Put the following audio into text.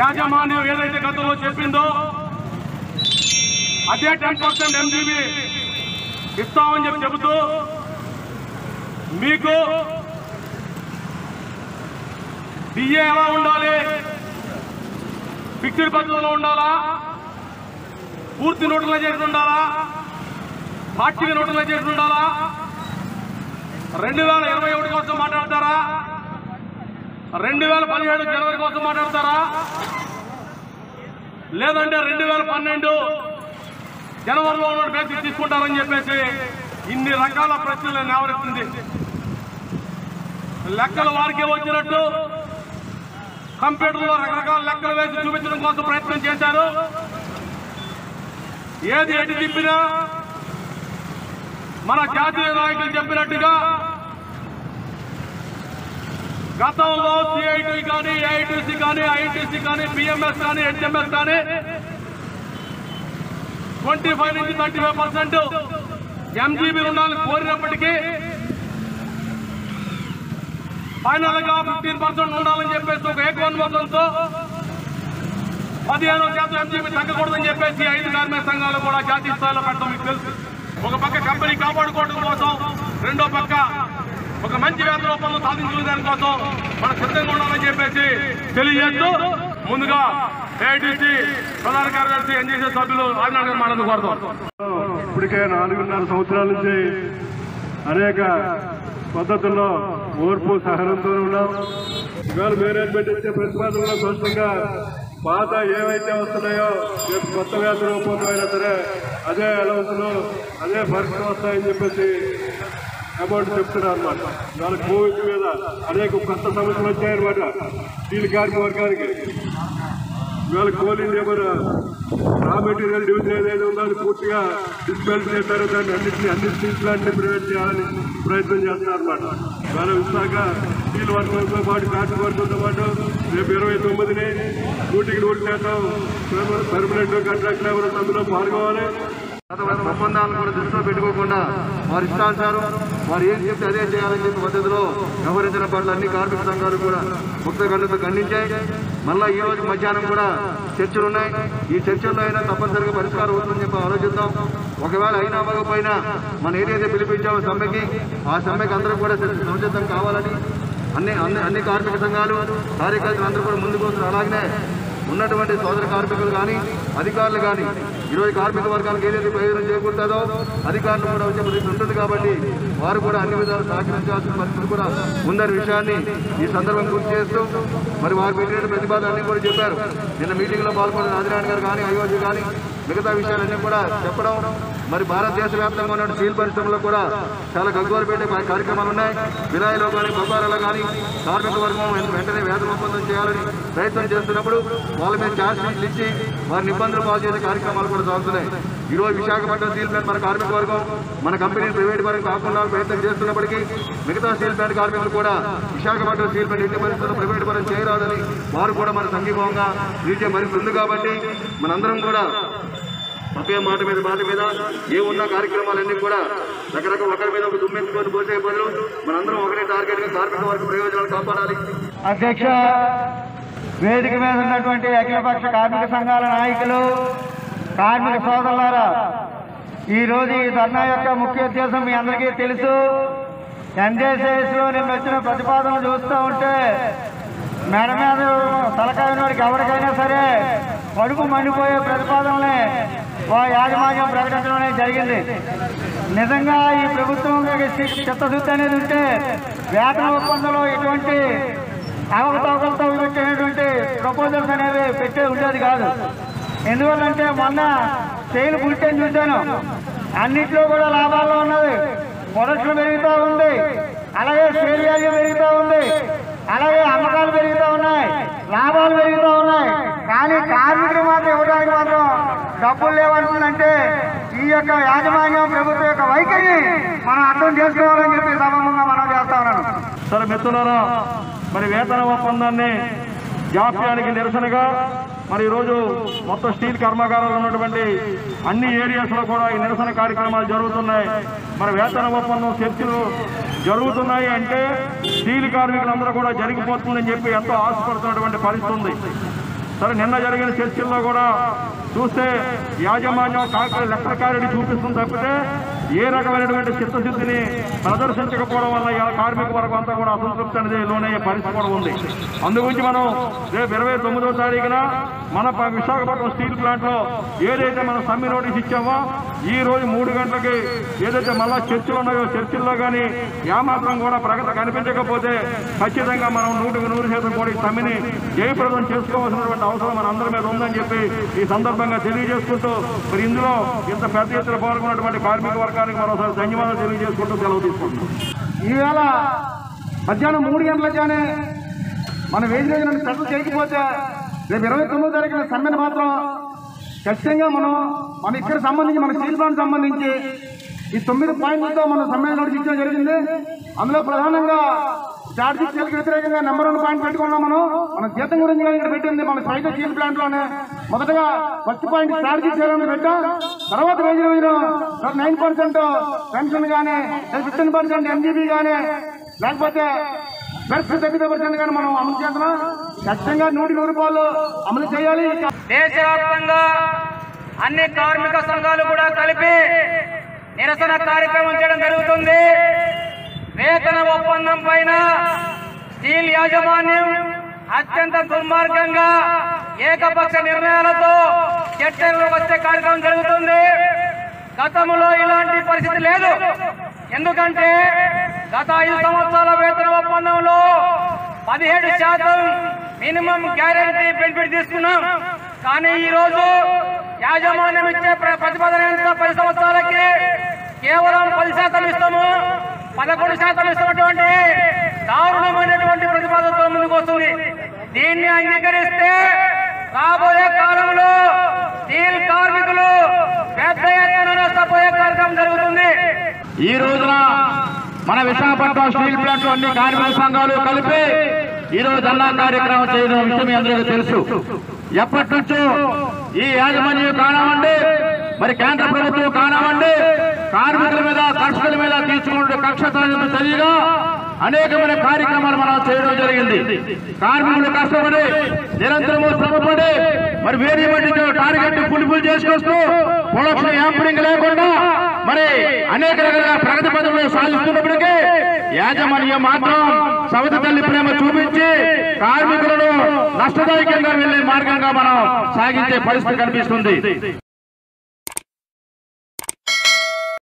యాజమాన్యం ఏదైతే గతంలో చెప్పిందో అదే టెన్ పర్సెంట్ ఎంజీబీ ఇస్తామని చెప్పి చెబుతూ మీకు డిఏ ఎలా ఉండాలి ఫిక్స్డ్ పద్ధతిలో ఉండాలా పూర్తి న్యూట్రలైజేషన్ ఉండాలా పార్టీగా న్యూట్రలైజేషన్ ఉండాలా రెండు వేల ఇరవై ఒకటి కోసం మాట్లాడతారా రెండు వేల పదిహేడు జనవరి కోసం మాట్లాడతారా లేదంటే రెండు వేల పన్నెండు జనవరిలో ఉన్న బేసిక్ తీసుకుంటారని చెప్పేసి ఇన్ని రకాల ప్రశ్నలు నేవరెత్తింది లెక్కలు వారికే వచ్చినట్టు కంప్యూటర్లో రకరకాల లెక్కలు వేసి చూపించడం కోసం ప్రయత్నం చేశారు ఏది ఎటు తిప్పినా మన జాతీయ నాయకులు చెప్పినట్టుగా గతంలో సిఐటి కానీ ఏఐటీసీ కానీ ఐటీసీ కానీ బిఎంఎస్ కానీ హెచ్ఎంఎస్ కానీ ట్వంటీ ఫైవ్ నుంచి థర్టీ ఫైవ్ పర్సెంట్ ఎంజీబీ ఉండాలని కోరినప్పటికీ ఫైనల్ గా ఫిఫ్టీన్ పర్సెంట్ ఉండాలని చెప్పేసి ఒక ఏకోన్మతంతో పదిహేను శాతం ఎంజీబీ తగ్గకూడదని చెప్పేసి ఐదు కార్మిక సంఘాలు కూడా జాతీయ స్థాయిలో పెట్టడం మీకు తెలుసు ఒక పక్క కంపెనీ కాపాడుకోవడం కోసం రెండో పక్క ఒక మంచి వేతన ఒప్పందం సాధించుకునే దానికోసం మనం సిద్ధంగా ఉండాలని చెప్పేసి తెలియజేస్తూ ముందుగా ఏఐటీసీ ప్రధాన కార్యదర్శి ఎన్జీసీ సభ్యులు ఆదినారాయణ మాట్లాడుతూ కోరుతాం ఇప్పటికే నాలుగున్నర సంవత్సరాల నుంచి అనేక పద్ధతుల్లో ఓర్పు సహనంతో ఉన్నాం ఇవాళ మేనేజ్మెంట్ ఇచ్చే ప్రతిపాదనలో స్పష్టంగా పాత ఏవైతే వస్తున్నాయో రేపు కొత్త వేతన ఒప్పందమైనా సరే అదే అలవన్స్లు అదే పరిస్థితి వస్తాయని చెప్పేసి అమౌంట్ చెప్తున్నారు అనమాట ఇవాళ కోవిడ్ మీద అనేక కొత్త సమస్యలు వచ్చాయన్నమాట స్టీల్ కార్మిక వర్గానికి ఇవాళ కోల్ ఇండియా మన రా మెటీరియల్ డివిజన్ ఏదైతే ఉందో అది పూర్తిగా డిస్పెల్ చేశారు దాన్ని అన్నింటినీ అన్ని స్టీల్స్ అన్ని ప్రైవేట్ చేయాలని ప్రయత్నం చేస్తున్నారు అనమాట ఇవాళ విశాఖ స్టీల్ వర్గంతో పాటు కాటన్ వర్గంతో పాటు రేపు ఇరవై తొమ్మిదిని నూటికి నూరు శాతం పర్మనెంట్ కాంట్రాక్ట్ లేబర్ అందులో పాల్గొవాలి ఒప్పందాలను కూడా దృష్టిలో పెట్టుకోకుండా వారు ఇష్టానుసారం వారు ఏం చెప్తే అదే చేయాలని చెప్పి పద్ధతిలో వ్యవహరించిన పట్ల అన్ని కార్మిక సంఘాలు కూడా ముక్త కన్నుతో ఖండించాయి మళ్ళా ఈ రోజు మధ్యాహ్నం కూడా చర్చలు ఉన్నాయి ఈ చర్చల్లో అయినా తప్పనిసరిగా పరిష్కారం అవుతుందని చెప్పి ఆలోచిద్దాం ఒకవేళ అయినా అవ్వకపోయినా మన ఏదైతే పిలిపించామో సమ్మెకి ఆ సమ్మెకి అందరూ కూడా సంసిద్ధం కావాలని అన్ని అన్ని అన్ని కార్మిక సంఘాలు కార్యకర్తలు అందరూ కూడా ముందుకు వస్తున్నారు అలాగనే ఉన్నటువంటి సోదర కార్మికులు కానీ అధికారులు కానీ ఈరోజు కార్మిక వర్గానికి ఏదైతే ప్రయోజనం చేకూరుతుందో అధికారులు కూడా వచ్చే పరిస్థితి ఉంటుంది కాబట్టి వారు కూడా అన్ని విధాలు సహకరించాల్సిన పరిస్థితి కూడా ఉందనే విషయాన్ని ఈ సందర్భం గుర్తు చేస్తూ మరి వారు పెట్టిన ప్రతిపాదన అన్ని కూడా చెప్పారు నిన్న మీటింగ్ లో పాల్గొన్న రాజనారాయణ గారు కానీ అయోధ్య కానీ మిగతా విషయాలన్నీ కూడా చెప్పడం మరి భారతదేశ వ్యాప్తంగా ఉన్న స్టీల్ పరిశ్రమలో కూడా చాలా గగ్గోలు పెట్టే కార్యక్రమాలు ఉన్నాయి విలాయిలో కానీ బొబ్బారాలో కానీ కార్మిక వర్గం వెంటనే వేతన ఒప్పందం చేయాలని ప్రయత్నం చేస్తున్నప్పుడు వాళ్ళ మీద ఛార్జ్ షీట్లు ఇచ్చి వారిని ఇబ్బందులు పాలు చేసే కార్యక్రమాలు కూడా సాగుతున్నాయి ఈ రోజు విశాఖపట్నం స్టీల్ ప్లాంట్ మన కార్మిక వర్గం మన కంపెనీ ప్రైవేట్ పరం కాకుండా ప్రయత్నం చేస్తున్నప్పటికీ మిగతా స్టీల్ ప్లాంట్ కార్మికులు కూడా విశాఖపట్నం స్టీల్ ప్లాంట్ ఎట్టి పరిస్థితుల్లో ప్రైవేట్ పరం చేయరాదని వారు కూడా మన సంఘీభావంగా నిలిచే పరిస్థితి ఉంది కాబట్టి మనందరం కూడా ఒకే మాట మీద మాట మీద ఏ ఉన్న కార్యక్రమాలన్నీ కూడా రకరకాల ఒకరి మీద ఒక దుమ్మెత్తుకొని పోసే బదులు మనందరం ఒకటే టార్గెట్ గా కార్మిక వర్గ ప్రయోజనాలు కాపాడాలి అధ్యక్ష వేదిక మీద ఉన్నటువంటి అఖిలపక్ష కార్మిక సంఘాల నాయకులు కార్మిక సోదరులారా ఈ రోజు ఈ ధర్నా యొక్క ముఖ్య ఉద్దేశం మీ అందరికీ తెలుసు ఎన్జేసేఎస్ లో నిన్న వచ్చిన ప్రతిపాదనలు చూస్తూ ఉంటే మెడ మీద తలకాయ వాడికి ఎవరికైనా సరే కడుపు మండిపోయే ప్రతిపాదనలే వా యాజమాన్యం ప్రకటించడం అనేది జరిగింది నిజంగా ఈ ప్రభుత్వం చిత్తశుద్ధి అనేది ఉంటే వేతన ఒప్పందంలో ఎటువంటి అవకతవకలతో పెట్టినటువంటి ప్రపోజల్స్ అనేవి పెట్టే ఉండేది కాదు ఎందువల్లంటే మొన్న సేల్ బులెటిన్ చూశాను అన్నిట్లో కూడా లాభాల్లో ఉన్నది ప్రొడక్షన్ పెరుగుతూ ఉంది అలాగే సేల్ వాల్యూ పెరుగుతూ ఉంది అలాగే అమ్మకాలు పెరుగుతూ ఉన్నాయి లాభాలు పెరుగుతూ ఉన్నాయి కానీ కార్మికులు మాత్రం ఇవ్వడానికి మాత్రం డబ్బులు లేవంటుందంటే ఈ యొక్క యాజమాన్యం ప్రభుత్వం యొక్క వైఖరిని మనం అర్థం చేసుకోవాలని చెప్పి సభముగా మనం చేస్తా ఉన్నాను సరే మిత్రులారా మరి వేతన ఒప్పందాన్ని జాప్యానికి నిరసనగా మరి ఈరోజు మొత్తం స్టీల్ కర్మాగారాలు ఉన్నటువంటి అన్ని ఏరియాస్ లో కూడా ఈ నిరసన కార్యక్రమాలు జరుగుతున్నాయి మరి వేతన ఒప్పందం చర్చలు జరుగుతున్నాయి అంటే స్టీల్ కార్మికులందరూ కూడా జరిగిపోతుందని చెప్పి ఎంతో ఆశపడుతున్నటువంటి పరిస్థితి ఉంది సరే నిన్న జరిగిన చర్చల్లో కూడా చూస్తే యాజమాన్యం కాక లెక్కకారిని చూపిస్తుంది తప్పితే ఏ రకమైనటువంటి చిత్తశుద్ధిని ప్రదర్శించకపోవడం వల్ల ఇవాళ కార్మిక వర్గం అంతా కూడా అసంతృప్తి అనేది లోనయ్యే పరిస్థితి కూడా ఉంది అందుగురించి మనం రేపు ఇరవై తొమ్మిదవ తారీఖున మన ప- విశాఖపట్నం స్టీల్ ప్లాంట్ లో ఏదైతే మనం సమ్మె నోటీస్ ఇచ్చామో ఈ రోజు మూడు గంటలకి ఏదైతే మళ్ళా చర్చలు ఉన్నాయో చర్చల్లో కానీ ఏమాత్రం కూడా ప్రగతి కనిపించకపోతే ఖచ్చితంగా మనం నూటికి నూరు శాతం కూడా ఈ సమ్మెని జయప్రదం చేసుకోవాల్సినటువంటి అవసరం మన అందరి మీద ఉందని చెప్పి ఈ సందర్భంగా తెలియజేసుకుంటూ మరి ఇందులో ఇంత పెద్ద ఎత్తున పాల్గొన్నటువంటి కార్మిక వర్గానికి మరోసారి ధన్యవాదాలు తెలియజేసుకుంటూ సెలవు తీసుకుంటున్నాం ఈవేళ మధ్యాహ్నం మూడు గంటలగానే మన వేది రోజున సెటిల్ చేయకపోతే రేపు ఇరవై తొమ్మిదో తారీఖున సమ్మెను మాత్రం ఖచ్చితంగా మనం మన ఇక్కడ సంబంధించి మన స్టీల్ ప్లాంట్ సంబంధించి ఈ తొమ్మిది పాయింట్లతో మనం సమ్మె నోటీస్ ఇచ్చడం జరిగింది అందులో ప్రధానంగా చార్జింగ్ సేల్కి వ్యతిరేకంగా నెంబర్ వన్ పాయింట్ పెట్టుకున్నాం మనం మన జీతం గురించి కానీ ఇక్కడ పెట్టింది మన సైత స్టీల్ ప్లాంట్ లోనే మొదటగా ఫస్ట్ పాయింట్ చార్జింగ్ సేల్ అని పెట్టాం తర్వాత వేజీ రోజున నైన్ పర్సెంట్ పెన్షన్ కానీ ఫిఫ్టీన్ పర్సెంట్ ఎంజీబీ కానీ లేకపోతే బెర్త్ థర్టీ ఫైవ్ పర్సెంట్ కానీ మనం అమలు చేస్తున్నాం ఖచ్చితంగా నూటి నూరు రూపాయలు అమలు చేయాలి దేశవ్యాప్తంగా అన్ని కార్మిక సంఘాలు కూడా కలిపి నిరసన కార్యక్రమం చేయడం జరుగుతుంది వేతన ఒప్పందం పైన స్టీల్ యాజమాన్యం అత్యంత దుర్మార్గంగా ఏకపక్ష నిర్ణయాలతో చర్చలకు వచ్చే కార్యక్రమం జరుగుతుంది గతంలో ఇలాంటి పరిస్థితి లేదు ఎందుకంటే గత ఐదు సంవత్సరాల వేతన ఒప్పందంలో పదిహేడు శాతం మినిమం గ్యారంటీ బెనిఫిట్ తీసుకున్నాం కానీ ఈ రోజు యాజమాన్యం ఇచ్చే ప్ర- ప్రతిపాదన ఎంత పది సంవత్సరాలకి కేవలం పది శాతం ఇస్తాము పదకొండు శాతం ఇస్తున్నటువంటి దారుణమైనటువంటి ప్రతిపాదనతో ముందుకు వస్తుంది దీన్ని అంగీకరిస్తే రాబోయే కాలంలో స్టీల్ కార్మికులు పెద్ద ఎత్తున నష్టపోయే కార్యక్రమం జరుగుతుంది ఈ రోజున మన విశాఖపట్నం స్టీల్ ప్లాంట్ అన్ని కార్మిక సంఘాలు కలిపి ఈ రోజు ధర్నా కార్యక్రమం చేయడం విషయం మీ అందరికీ తెలుసు ఎప్పటి నుంచో ఈ యాజమాన్యం కానివ్వండి మరి కేంద్ర ప్రభుత్వం కానివ్వండి కార్మికుల మీద కర్షకుల మీద తీసుకున్న కక్ష సాధింపు చర్యగా అనేకమైన కార్యక్రమాలు మనం చేయడం జరిగింది కార్మికులు కష్టపడి నిరంతరము శ్రమపడి మరి వేరే మట్టి టార్గెట్ ఫుల్ఫిల్ చేసుకొస్తూ ప్రొడక్షన్ యాంపరింగ్ లేకుండా మరి అనేక రకాల ప్రగతి పదవులు సాధిస్తున్నప్పటికీ యాజమాన్యం మాత్రం సవతి తల్లి ప్రేమ చూపించి కార్మికులను నష్టదాయకంగా వెళ్లే మార్గంగా మనం సాగించే పరిస్థితి కనిపిస్తుంది